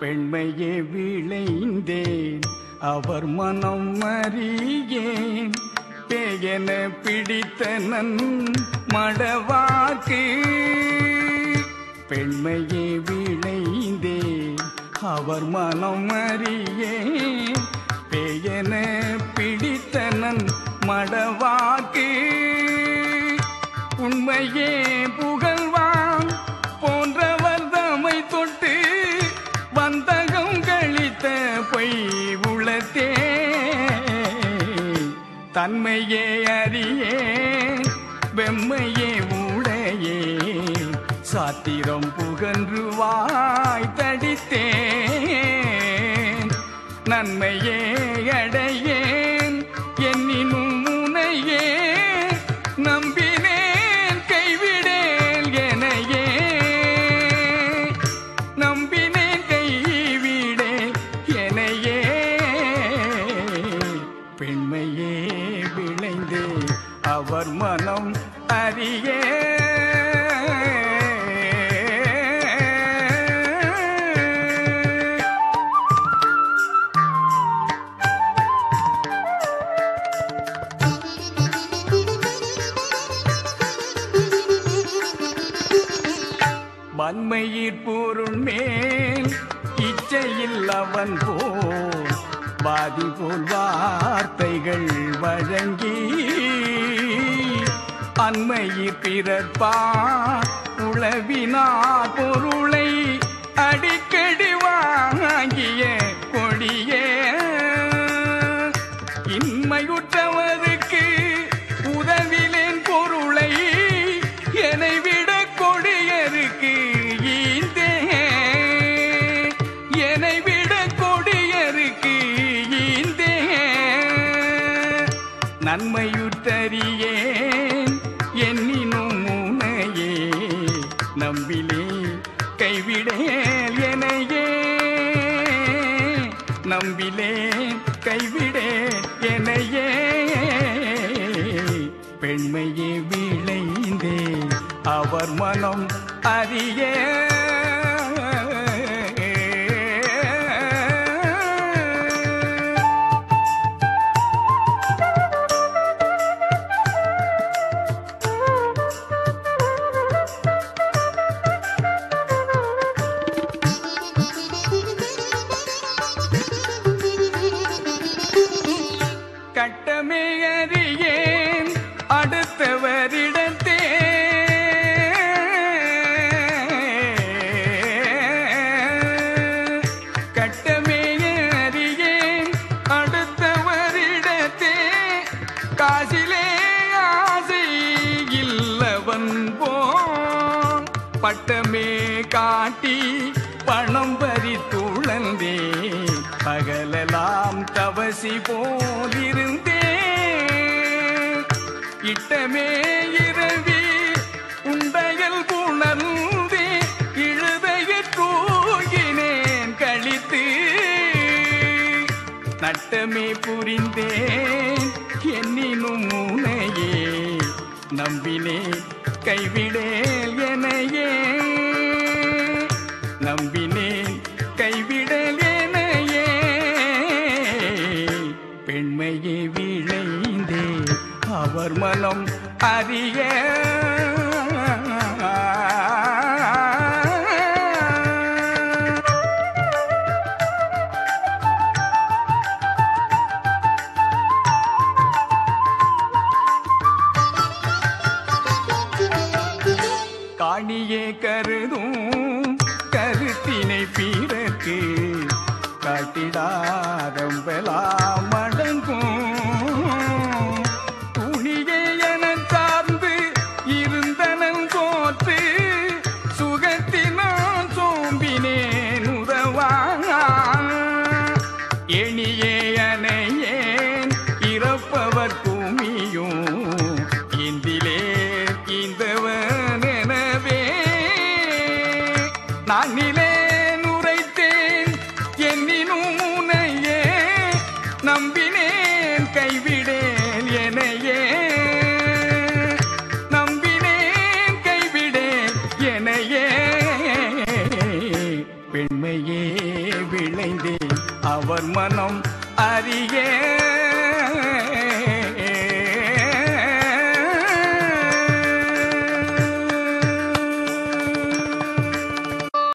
பெண்மையே விளைந்தேன் அவர் மனம் அறியேன் பேயன பிடித்த நன் மடவாக்கு பெண்மையே விளைந்தேன் அவர் மனம் அறியேன் பேயன பிடித்த நன் மடவாக்கு உண்மையே புகழ்வான் போன்றவர் தமை தொட்டு வந்தகம் கழித்த பொய் உளத்தே தன்மையே அறியே வெம்மையே உடையே சாத்திரம் புகன்று வாய் தடித்தேன் நன்மையே அடையேன் என்னினும் முனையே நம்பினேன் கைவிடேன் எனையே நம்பினேன் கைவிடேன் எனையே பெண்மையே விளைந்தே அவர் மனம் அறியே வன்மையிற் பொருள் மேல் இச்சையில் அவன் போல் பாதி போல் வார்த்தைகள் வழங்கி அண்மையிற் பிறப்பா உளவினார் பொருளை அடிக்கடி வாங்கிய கொடியே இன்மையுற்றவருக்கு உதவிலேன் பொருளை என்னை விட கொடியருக்கு ஈந்தே என்னை விட கொடியருக்கு ஈந்தே நன்மையுற்றறியேன் என்னினும் முனையே நம்பிலே கைவிடேல் எனையே நம்பிலே கைவிடே எனையே பெண்மையே விளைந்தே அவர் மனம் அறியே கட்டமே அறியேன் அடுத்தவரிடத்தே கட்டமே அறியேன் அடுத்தவரிடத்தே காசிலே ஆசை இல்லவன் போ பட்டமே காட்டி பணம் பறித்துழந்தே பகலெல்லாம் தவசி போலிருந்தே இட்டமே இரவி உண்டையல் புணர்ந்தே இழுதையில் தூங்கினேன் கழித்து நட்டமே புரிந்தேன் என்னினும் முனையே நம்பினேன் கைவிடேல் எனையே நம்பினேன் கைவிடல் எனையே பெண்மையே விளைந்தே அவர் மனம் அறிய காணியே கருதும் கருத்தினை பிறக்கு காட்டிடாரம்பலாம் அடங்கும் துணியே என சார்ந்து இருந்தனன் போற்று சுகத்தினான் சோம்பினேன் உதவா எணியே அணையேன் இறப்பவர் பூமியும் இந்திலே இந்தவன் எனவே நானிலே நுரைத்தேன் என்னினும் முனையே நம்பினேன் அவர் மனம்